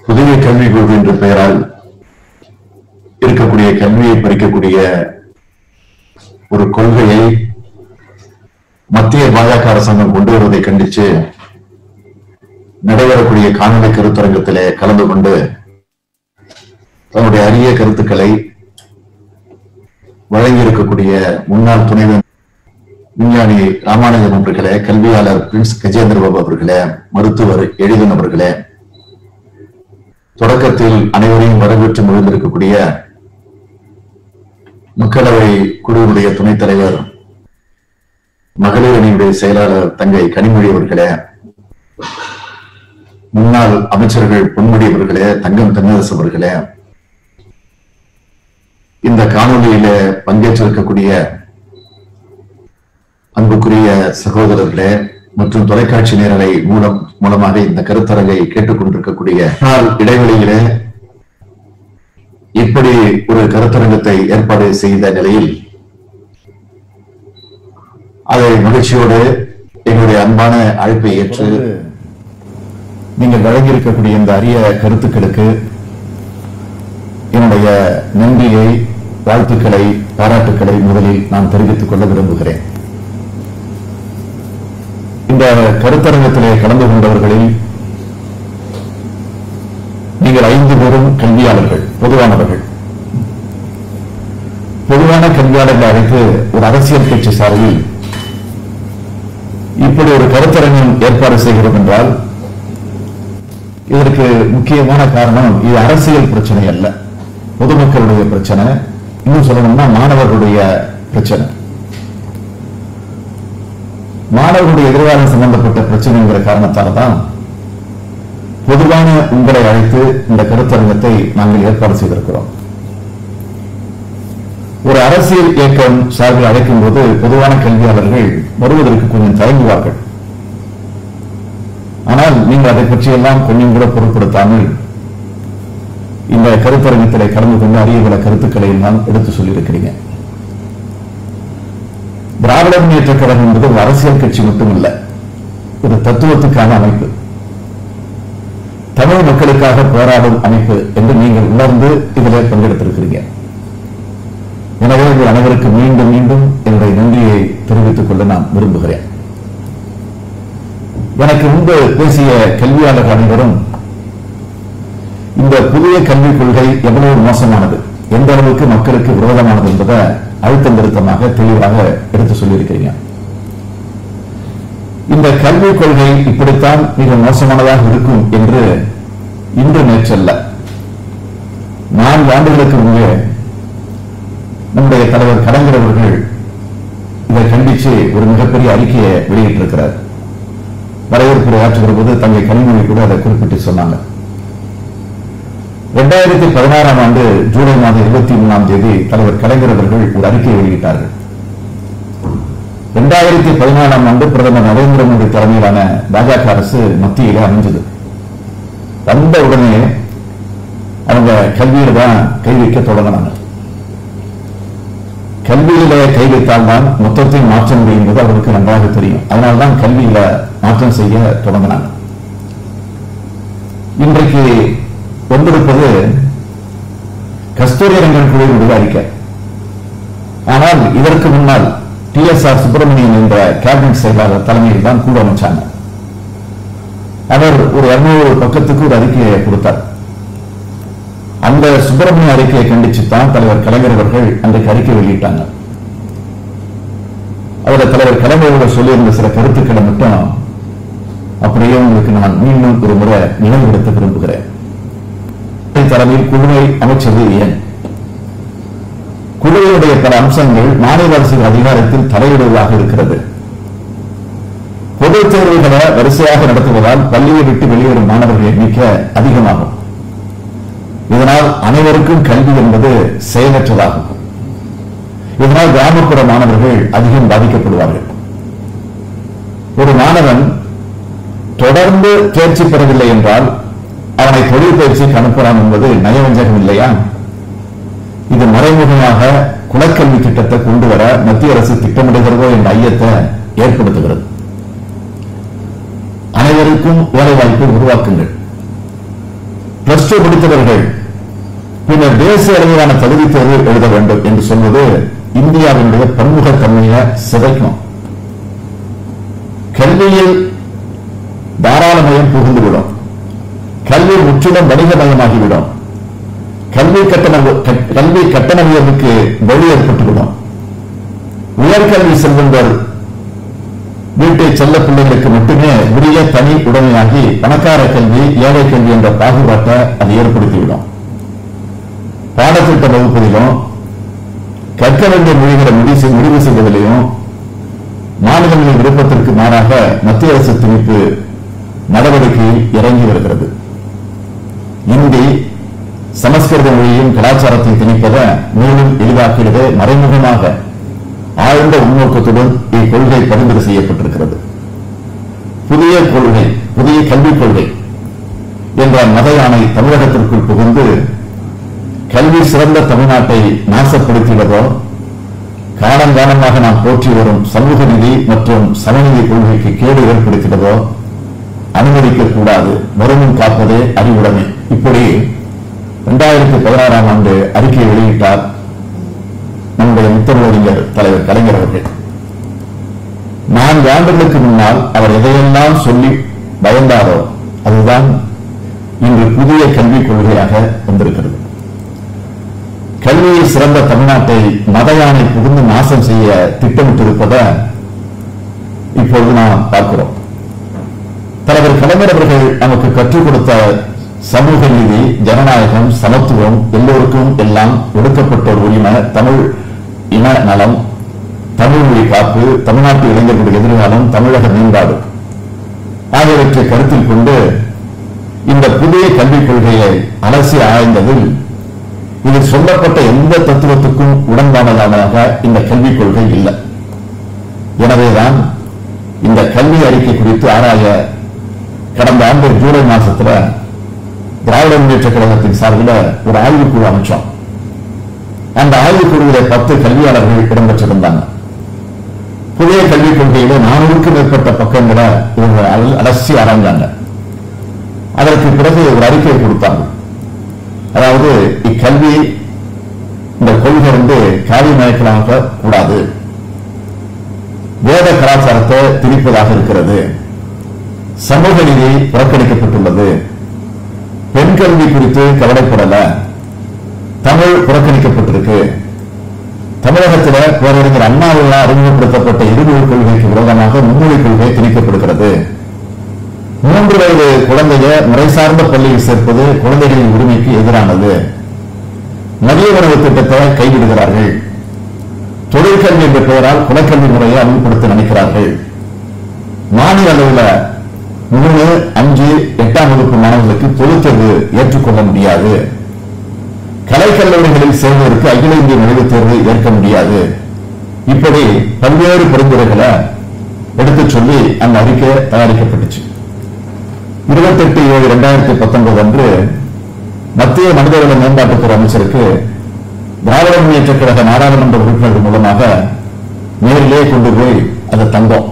புதிய கல்விக் கொள்கை என்ற பெயரால் இருக்கக்கூடிய கல்வியை பறிக்கக்கூடிய ஒரு கொள்கையை மத்திய பாஜக அரசாங்கம் கொண்டு வருவதை கண்டித்து நடைபெறக்கூடிய காணொலி கருத்தரங்கத்திலே கலந்து கொண்டு தன்னுடைய அரிய கருத்துக்களை வழங்கியிருக்கக்கூடிய முன்னாள் துணைவேந்தர் விஞ்ஞானி ராமானுஜன் அவர்களே கல்வியாளர் பிரின்ஸ் கஜேந்திர பாபு அவர்களே மருத்துவர் எழிலன் அவர்களே தொடக்கத்தில் அனைவரையும் வரவேற்று மகிழ்ந்திருக்கக்கூடிய மக்களவை குழுவுடைய துணைத் தலைவர் மகளிர் அணியுடைய செயலாளர் தங்கை கனிமொழி அவர்களே முன்னாள் அமைச்சர்கள் பொன்முடி அவர்களே தங்கம் தென்னரசு அவர்களே இந்த காணொலியில பங்கேற்றிருக்கக்கூடிய அன்புக்குரிய சகோதரர்களே மற்றும் தொலைக்காட்சி நேரலை மூலம் மூலமாக இந்த கருத்தரங்கை கேட்டுக்கொண்டிருக்கக்கூடிய நாள் இடைவெளியிலே இப்படி ஒரு கருத்தரங்கத்தை ஏற்பாடு செய்த நிலையில் அதை மகிழ்ச்சியோடு எங்களுடைய அன்பான அழைப்பை ஏற்று நீங்கள் வழங்கியிருக்கக்கூடிய இந்த அரிய கருத்துக்களுக்கு என்னுடைய நன்றியை வாழ்த்துக்களை பாராட்டுக்களை முதலில் நான் தெரிவித்துக் கொள்ள விரும்புகிறேன் இந்த கருத்தரங்கத்திலே கலந்து கொண்டவர்களில் நீங்கள் ஐந்து பேரும் கல்வியாளர்கள் பொதுவானவர்கள் பொதுவான கல்வியாளர்களை அழைத்து ஒரு அரசியல் கட்சி சார்பில் இப்படி ஒரு கருத்தரங்கம் ஏற்பாடு செய்கிறோம் என்றால் இதற்கு முக்கியமான காரணம் இது அரசியல் பிரச்சனை அல்ல பொதுமக்களுடைய பிரச்சனை இன்னும் சொல்லணும்னா மாணவர்களுடைய பிரச்சனை மாணவர்களுடைய எதிர்காலம் சம்பந்தப்பட்ட பிரச்சனைங்கிற காரணத்தால தான் பொதுவான உங்களை அழைத்து இந்த கருத்தரங்கத்தை நாங்கள் ஏற்பாடு செய்திருக்கிறோம் ஒரு அரசியல் இயக்கம் சார்பில் அழைக்கும் போது பொதுவான கல்வியாளர்கள் வருவதற்கு கொஞ்சம் தயங்குவார்கள் ஆனால் நீங்கள் அதை பற்றியெல்லாம் கொஞ்சம் கூட பொருட்படுத்தாமல் இந்த கருத்தரங்கத்திலே கலந்து கொண்டு அரிய பல கருத்துக்களை எல்லாம் எடுத்து சொல்லியிருக்கிறீங்க திராவிட முன்னேற்ற கழகம் என்பது ஒரு அரசியல் கட்சி மட்டுமல்ல ஒரு தத்துவத்துக்கான அமைப்பு தமிழ் மக்களுக்காக போராடும் அமைப்பு என்று நீங்கள் உணர்ந்து இதில் பங்கெடுத்திருக்கிறீங்க எனவே உங்கள் அனைவருக்கு மீண்டும் மீண்டும் என்னுடைய நன்றியை தெரிவித்துக் கொள்ள நான் விரும்புகிறேன் எனக்கு முன்பு பேசிய கல்வியாளர் அனைவரும் இந்த புதிய கல்விக் கொள்கை எவ்வளவு மோசமானது எந்த அளவுக்கு மக்களுக்கு விரோதமானது என்பதை அழுத்தம் திருத்தமாக தெளிவாக எடுத்து சொல்லியிருக்கிறீங்க இந்த கல்விக் கொள்கை இப்படித்தான் மிக மோசமானதாக இருக்கும் என்று இன்று நேற்றல்ல நான்கு ஆண்டுகளுக்கு முன்பே நம்முடைய தலைவர் கலைஞர் அவர்கள் இதை கண்டித்து ஒரு மிகப்பெரிய அறிக்கையை வெளியிட்டிருக்கிறார் வரவேற்புரை ஆற்றுகிற போது தங்கை கனிமொழி கூட அதை குறிப்பிட்டு சொன்னாங்க இரண்டாயிரத்தி பதினாறாம் ஆண்டு ஜூலை மாதம் இருபத்தி மூணாம் தேதி தலைவர் கலைஞர் அவர்கள் ஒரு அறிக்கை வெளியிட்டார்கள் இரண்டாயிரத்தி பதினாலாம் ஆண்டு பிரதமர் நரேந்திர மோடி தலைமையிலான பாஜக அரசு மத்தியில அமைஞ்சது வந்த உடனே அவங்க கல்வியில தான் கை வைக்க தொடங்கினாங்க கல்வியில கை வைத்தால் தான் மொத்தத்தையும் மாற்ற முடியும் என்பது அவருக்கு நன்றாக தெரியும் அதனால்தான் கல்வியில மாற்றம் செய்ய தொடங்கினாங்க இன்றைக்கு வந்திருப்பது கஸ்தூரி ரங்கன் குழுவினுடைய அறிக்கை ஆனால் இதற்கு முன்னால் டி எஸ் ஆர் சுப்பிரமணியன் என்ற கேபினட் செயலாளர் தலைமையில் தான் கூட அமைச்சாங்க அவர் ஒரு இருநூறு பக்கத்துக்கு ஒரு அறிக்கையை கொடுத்தார் அந்த சுப்பிரமணிய அறிக்கையை கண்டிச்சு தான் தலைவர் கலைஞர் அவர்கள் அன்றைக்கு அறிக்கை வெளியிட்டாங்க அதுல தலைவர் கலைஞர் அவர்கள் சொல்லியிருந்த சில கருத்துக்களை மட்டும் அப்படியே உங்களுக்கு நான் மீண்டும் ஒரு முறை நினைவுபடுத்த விரும்புகிறேன் தலைமையில் குழுவை அமைச்சது ஏன் குழுவினுடைய பல அம்சங்கள் மாநில அரசின் அதிகாரத்தில் தலையிடுவதாக இருக்கிறது பொதுத் தேர்வுகளை வரிசையாக நடத்துவதால் பள்ளியை விட்டு வெளியேறும் மாணவர்கள் எண்ணிக்கை அதிகமாகும் இதனால் அனைவருக்கும் கல்வி என்பது செயலற்றதாகும் இதனால் கிராமப்புற மாணவர்கள் அதிகம் பாதிக்கப்படுவார்கள் ஒரு மாணவன் தொடர்ந்து தேர்ச்சி பெறவில்லை என்றால் அவனை தொழில் பயிற்சிக்கு அனுப்பலாம் என்பது நயவஞ்சகம் இல்லையா இது மறைமுகமாக குலக்கல்வி திட்டத்தை கொண்டு வர மத்திய அரசு திட்டமிடுகிறதோ என்ற ஐயத்தை ஏற்படுத்துகிறது அனைவருக்கும் வேலை வாய்ப்பை உருவாக்குங்கள் பிளஸ் டூ முடித்தவர்கள் பின்னர் தேசிய அளவிலான தகுதி தேர்வு எழுத வேண்டும் என்று சொல்வது இந்தியாவினுடைய பன்முகத்தன்மையை சிதைக்கும் கல்வியில் தாராளமயம் புகுந்துவிடும் கல்வி முற்றிலும் வணிகமயமாகிவிடும் கல்வி கட்டண கட்- கல்வி கட்டண உயர்வுக்கு வழி ஏற்பட்டுவிடும் உயர்கல்வி செல்வங்கள் வீட்டை செல்ல பிள்ளைகளுக்கு மட்டுமே உரிய தனி உடைமையாகி பணக்கார கல்வி ஏழை கல்வி என்ற பாகுபாட்டை அது ஏற்படுத்திவிடும் பாடத்திட்ட வகுப்பதிலும் கற்க வேண்டிய மொழிகளை முடிவு செய்- முடிவு செய்வதிலையும் மாநிலங்களின் விருப்பத்திற்கு மாறாக மத்திய அரசு திணிப்பு நடவடிக்கையில் இறங்கி வருகிறது இந்தி சமஸ்கிருத மொழியின் கலாச்சாரத்தை திணிப்பதை மேலும் எளிதாக்கிறது மறைமுகமாக ஆழ்ந்த உள்நோக்கத்துடன் இக்கொள்கை பரிந்துரை செய்யப்பட்டிருக்கிறது புதிய கொள்கை புதிய கல்விக் கொள்கை என்ற மத யானை தமிழகத்திற்குள் புகுந்து கல்வி சிறந்த தமிழ்நாட்டை நாசப்படுத்தியதோ காலங்காலமாக நாம் போற்றி வரும் சமூக நீதி மற்றும் சமநீதி கொள்கைக்கு கேடு ஏற்படுத்தினதோ அனுமதிக்க கூடாது வருமுன் காப்பதே அறிவுடைமை இப்படி இரண்டாயிரத்தி பதினாறாம் ஆண்டு அறிக்கை வெளியிட்டார் நம்முடைய முத்தமிழறிஞர் தலைவர் கலைஞர் அவர்கள் நான்கு ஆண்டுகளுக்கு முன்னால் அவர் எதையெல்லாம் சொல்லி பயந்தாரோ அதுதான் இன்று புதிய கல்விக் கொள்கையாக வந்திருக்கிறது கல்வியில் சிறந்த தமிழ்நாட்டை மத யானை புகுந்து நாசம் செய்ய திட்டமிட்டிருப்பதை இப்பொழுது நாம் பார்க்கிறோம் தலைவர் கலைஞர் அவர்கள் நமக்கு கற்றுக் கொடுத்த சமூக நீதி ஜனநாயகம் சமத்துவம் எல்லோருக்கும் எல்லாம் ஒடுக்கப்பட்டோர் உரிமை தமிழ் இன நலம் தமிழ் மொழி காப்பு தமிழ்நாட்டு இளைஞர்களுடைய எதிர்காலம் தமிழக மேம்பாடு ஆகியவற்றை கருத்தில் கொண்டு இந்த புதிய கல்விக் கொள்கையை அலசி ஆய்ந்ததில் இதில் சொல்லப்பட்ட எந்த தத்துவத்துக்கும் உடன்பானதாக இந்த கல்விக் கொள்கை இல்லை எனவேதான் இந்த கல்வி அறிக்கை குறித்து ஆராய கடந்த ஆண்டு ஜூலை மாசத்துல திராவிட முன்னேற்ற கழகத்தின் சார்பில் ஒரு ஆய்வுக்குழு அமைச்சோம் அந்த ஆய்வுக்குழுவில பத்து கல்வியாளர்கள் இடம்பெற்றிருந்தாங்க புதிய கல்விக் கொள்கையில நானூறுக்கும் மேற்பட்ட பக்கங்களை இவங்க அல- அலசி ஆராய்ந்தாங்க அதற்கு பிறகு ஒரு அறிக்கை கொடுத்தாங்க அதாவது இக்கல்வி இந்த கொள்கை வந்து காரியமயக்கலாக கூடாது வேத கலாச்சாரத்தை திணிப்பதாக இருக்கிறது சமூக நீதி புறக்கணிக்கப்பட்டுள்ளது பெண் கல்வி குறித்து கவலைப்படல தமிழ் புறக்கணிக்கப்பட்டிருக்கு தமிழகத்தில் பேரறிஞர் அண்ணாவால் அறிமுகப்படுத்தப்பட்ட இருமொழி கொள்கைக்கு விரோதமாக மும்மொழி கொள்கை திணிக்கப்படுகிறது மூன்று வயது குழந்தைய முறைசார்ந்த பள்ளியில் சேர்ப்பது குழந்தைகளின் உரிமைக்கு எதிரானது மதிய உணவு திட்டத்தை கைவிடுகிறார்கள் தொழிற்கல்வி என்ற பெயரால் குலக்கல்வி முறையை அமல்படுத்த நினைக்கிறார்கள் மாநில அளவில் மூணு அஞ்சு எட்டாம் வகுப்பு மாணவர்களுக்கு பொதுத் தேர்வு ஏற்றுக்கொள்ள முடியாது கலைக்கல்லூரிகளில் சேர்வதற்கு அகில இந்திய நுழைவுத் தேர்வு ஏற்க முடியாது இப்படி பல்வேறு பரிந்துரைகளை எடுத்துச் சொல்லி அந்த அறிக்கை தயாரிக்கப்பட்டுச்சு இருபத்தெட்டு ஏழு இரண்டாயிரத்தி பத்தொன்பது அன்று மத்திய மனிதவள மேம்பாட்டுத்துறை அமைச்சருக்கு திராவிட முன்னேற்ற கழக நாடாளுமன்ற உறுப்பினர்கள் மூலமாக நேரிலே கொண்டு போய் அதை தந்தோம்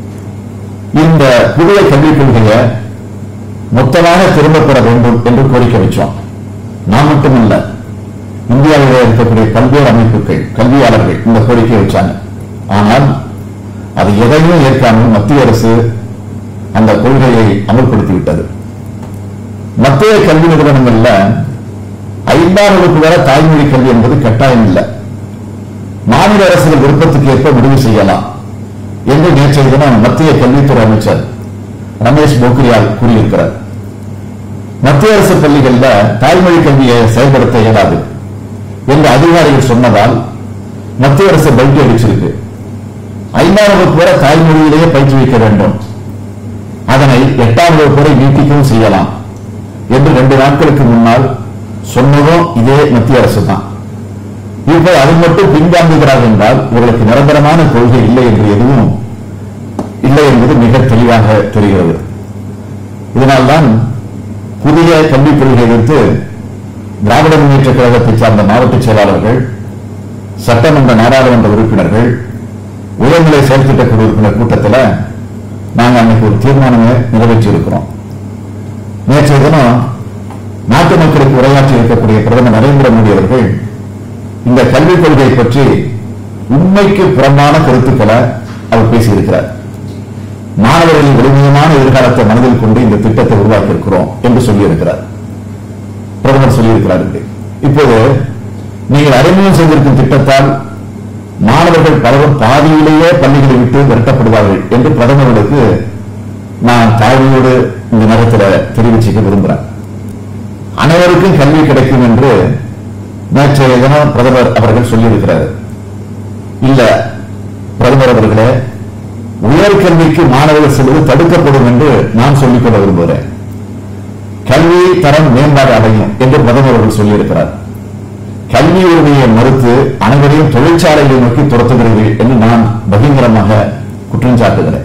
இந்த புதிய கல்விக் கொள்கையை மொத்தமாக திரும்பப் பெற வேண்டும் என்று கோரிக்கை வச்சோம் நான் மட்டுமல்ல இந்தியாவில் இருக்கக்கூடிய பல்வேறு அமைப்புகள் கல்வியாளர்கள் இந்த கோரிக்கை வச்சாங்க ஆனால் அது எதையும் ஏற்காமல் மத்திய அரசு அந்த கொள்கையை அமல்படுத்தி விட்டது மத்திய கல்வி நிறுவனங்கள்ல ஐந்தாம் வகுப்பு வரை தாய்மொழி கல்வி என்பது கட்டாயம் இல்லை மாநில அரசுகள் விருப்பத்துக்கு ஏற்ப முடிவு செய்யலாம் என்று நேற்றைய தினம் மத்திய கல்வித்துறை அமைச்சர் ரமேஷ் பொக்ரியால் கூறியிருக்கிறார் மத்திய அரசு பள்ளிகள்ல தாய்மொழி கல்வியை செயல்படுத்த இயலாது என்று அதிகாரிகள் சொன்னதால் மத்திய அரசு பல்கி அடிச்சிருக்கு ஐந்தாம் வகுப்பு வரை தாய்மொழியிலேயே பயிற்றுவிக்க வேண்டும் அதனை எட்டாம் வகுப்பு வரை நீட்டிக்கவும் செய்யலாம் என்று ரெண்டு நாட்களுக்கு முன்னால் சொன்னதும் இதே மத்திய அரசு தான் இப்போ அது மட்டும் பின்வாங்குகிறார் என்றால் இவர்களுக்கு நிரந்தரமான கொள்கை இல்லை என்று எதுவும் இல்லை என்பது மிக தெளிவாக தெரிகிறது இதனால்தான் புதிய கல்விக் கொள்கை குறித்து திராவிட முன்னேற்ற கழகத்தை சார்ந்த மாவட்ட செயலாளர்கள் சட்டமன்ற நாடாளுமன்ற உறுப்பினர்கள் உயர்நிலை செயல்திட்ட குழு உறுப்பினர் கூட்டத்தில் நாங்கள் அன்னைக்கு ஒரு தீர்மானமே நிறைவேற்றி இருக்கிறோம் நேற்றைய தினம் நாட்டு மக்களுக்கு உரையாற்றி இருக்கக்கூடிய பிரதமர் நரேந்திர மோடி அவர்கள் இந்த கல்விக் கொள்கை பற்றி உண்மைக்கு புறம்பான கருத்துக்களை அவர் பேசியிருக்கிறார் மாணவர்களின் எளிமையான எதிர்காலத்தை மனதில் கொண்டு இந்த திட்டத்தை உருவாக்கி இருக்கிறோம் என்று சொல்லியிருக்கிறார் பிரதமர் சொல்லியிருக்கிறார் என்று. இப்போது நீங்கள் அறிமுகம் செய்திருக்கும் திட்டத்தால் மாணவர்கள் பலரும் பாதியிலேயே பள்ளிகளை விட்டு விரட்டப்படுவார்கள் என்று பிரதமர்களுக்கு நான் தாழ்மையோடு இந்த நேரத்தில் தெரிவிச்சுக்க விரும்புகிறேன் அனைவருக்கும் கல்வி கிடைக்கும் என்று நேற்றைய தினம் பிரதமர் அவர்கள் சொல்லியிருக்கிறார் இல்ல பிரதமர் அவர்களே உயர்கல்விக்கு மாணவர்கள் செல்வது தடுக்கப்படும் என்று நான் சொல்லிக்கொள்ள விரும்புகிறேன் கல்வி தரம் மேம்பாடு அடையும் என்று பிரதமர் அவர்கள் சொல்லியிருக்கிறார் கல்வி உரிமையை மறுத்து அனைவரையும் தொழிற்சாலைகளை நோக்கி துரத்துகிறீர்கள் என்று நான் பகிரங்கரமாக குற்றம் சாட்டுகிறேன்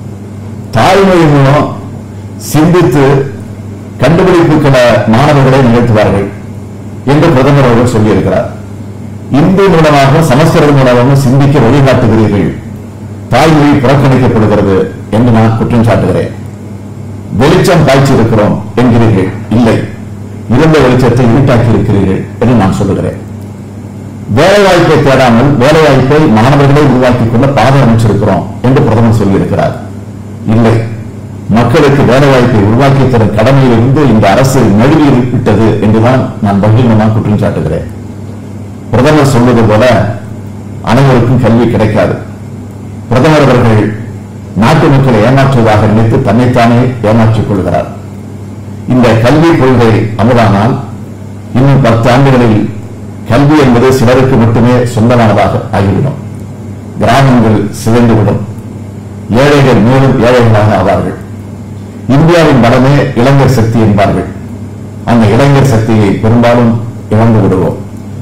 தாய்மொழி மூலம் சிந்தித்து கண்டுபிடிப்புகளை மாணவர்களை நிகழ்த்துவார்கள் என்று பிரதமர் அவர்கள் சொல்லியிருக்கிறார் இந்தி மூலமாக சமஸ்கிருதம் மூலமாக சிந்திக்க வழிகாட்டுகிறீர்கள் தாய்மொழி புறக்கணிக்கப்படுகிறது என்று நான் குற்றம் சாட்டுகிறேன் வெளிச்சம் பாய்ச்சி இருக்கிறோம் என்கிறீர்கள் இல்லை இருந்த வெளிச்சத்தை இருட்டாக்கி இருக்கிறீர்கள் என்று நான் சொல்லுகிறேன் வேலைவாய்ப்பை தேடாமல் வேலைவாய்ப்பை மாணவர்களை உருவாக்கிக் கொள்ள பாதை அமைச்சிருக்கிறோம் என்று பிரதமர் சொல்லியிருக்கிறார் இல்லை மக்களுக்கு வேலைவாய்ப்பை உருவாக்கி தரும் கடமையிலிருந்து இந்த அரசு நழுவி விட்டது என்றுதான் நான் பகிரங்கமாக குற்றம் சாட்டுகிறேன் பிரதமர் சொல்வது போல அனைவருக்கும் கல்வி கிடைக்காது பிரதமர் அவர்கள் நாட்டு மக்களை ஏமாற்றுவதாக நினைத்து தன்னைத்தானே ஏமாற்றிக் கொள்கிறார் இந்த கல்வி கொள்கை அமலானால் இன்னும் பத்து ஆண்டுகளில் கல்வி என்பது சிலருக்கு மட்டுமே சொந்தமானதாக ஆகிவிடும் கிராமங்கள் சிதைந்துவிடும் ஏழைகள் மேலும் ஏழைகளாக ஆவார்கள் இந்தியாவின் பலமே இளைஞர் சக்தி என்பார்கள் அந்த இளைஞர் சக்தியை பெரும்பாலும் இழந்து விடுவோம்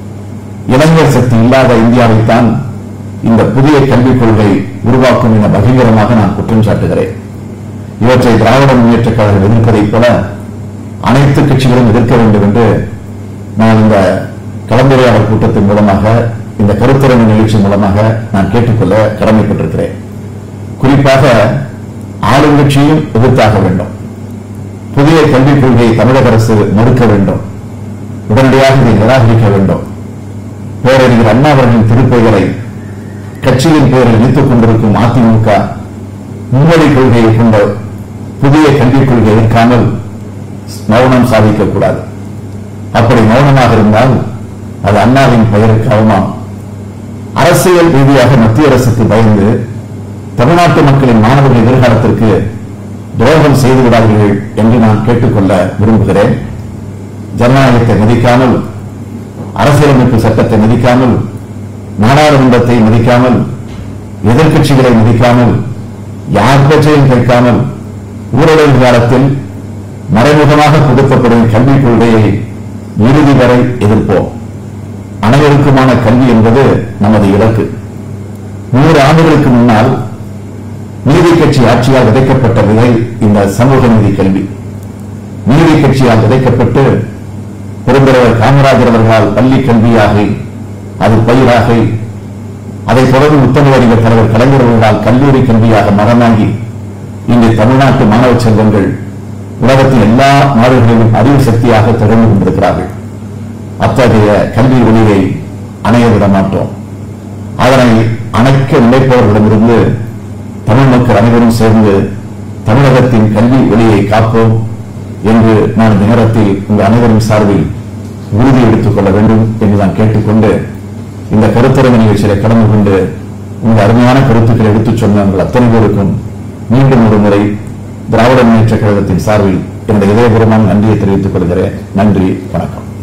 இளைஞர் சக்தி இல்லாத இந்தியாவைத்தான் இந்த புதிய கல்விக் கொள்கை உருவாக்கும் என பகிரங்கமாக நான் குற்றம் சாட்டுகிறேன் இவற்றை திராவிட முன்னேற்றக் கழகம் எதிர்ப்பதைப் போல அனைத்து கட்சிகளும் எதிர்க்க வேண்டும் என்று நான் இந்த கலந்துரையாடல் கூட்டத்தின் மூலமாக இந்த கருத்தரங்கு நிகழ்ச்சி மூலமாக நான் கேட்டுக்கொள்ள கடமைப்பட்டிருக்கிறேன் குறிப்பாக ஆளுங்கட்சியும் எதிர்த்தாக வேண்டும் புதிய கல்விக் கொள்கையை தமிழக அரசு மறுக்க வேண்டும் உடனடியாக இதை நிராகரிக்க வேண்டும் பேரறிஞர் அண்ணா அவர்களின் திருப்பெயரை கட்சியின் பெயரில் இணைத்துக் கொண்டிருக்கும் அதிமுக மும்மொழி கொள்கையை கொண்ட புதிய கல்விக் கொள்கை எதிர்க்காமல் மௌனம் சாதிக்கக்கூடாது அப்படி மௌனமாக இருந்தால் அது அண்ணாவின் பெயருக்கு அவமானம் அரசியல் ரீதியாக மத்திய அரசுக்கு பயந்து தமிழ்நாட்டு மக்களின் மாணவர்கள் எதிர்காலத்திற்கு துரோகம் செய்து விடாதீர்கள் என்று நான் கேட்டுக்கொள்ள விரும்புகிறேன் ஜனநாயகத்தை மதிக்காமல் அரசியலமைப்பு சட்டத்தை மதிக்காமல் நாடாளுமன்றத்தை மதிக்காமல் எதிர்க்கட்சிகளை மதிக்காமல் யார் பேச்சையும் கேட்காமல் ஊரடங்கு காலத்தில் மறைமுகமாக புகுத்தப்படும் கல்விக் கொள்கையை இறுதி வரை எதிர்ப்போம் அனைவருக்குமான கல்வி என்பது நமது இலக்கு நூறு ஆண்டுகளுக்கு முன்னால் நீதி கட்சி ஆட்சியால் விதைக்கப்பட்ட விதை இந்த சமூக நீதி கல்வி நீதி கட்சியால் விதைக்கப்பட்டு பெருந்தலைவர் காமராஜர் அவர்களால் பள்ளி கல்வியாகி அது பயிராகி அதைத் தொடர்ந்து முத்தமிழறிஞர் தலைவர் கலைஞர் அவர்களால் கல்லூரி கல்வியாக மரமாகி இன்று தமிழ்நாட்டு மாணவ செல்வங்கள் உலகத்தின் எல்லா நாடுகளிலும் அறிவு சக்தியாக தொடர்ந்து கொண்டிருக்கிறார்கள் அத்தகைய கல்வி ஒளியை அணைய விட மாட்டோம் அதனை அணைக்க நினைப்பவர்களிடமிருந்து தமிழ் மக்கள் அனைவரும் சேர்ந்து தமிழகத்தின் கல்வி ஒளியை காப்போம் என்று நான் இந்த நேரத்தில் உங்கள் அனைவரும் சார்பில் உறுதி எடுத்துக் கொள்ள வேண்டும் என்று நான் கேட்டுக்கொண்டு இந்த கருத்தரங்க நிகழ்ச்சியில கலந்து கொண்டு உங்க அருமையான கருத்துக்களை எடுத்துச் சொன்ன உங்கள் அத்தனை பேருக்கும் மீண்டும் ஒரு முறை திராவிட முன்னேற்ற கழகத்தின் சார்பில் என்னுடைய இதயபூர்வமான நன்றியை தெரிவித்துக் கொள்கிறேன் நன்றி வணக்கம்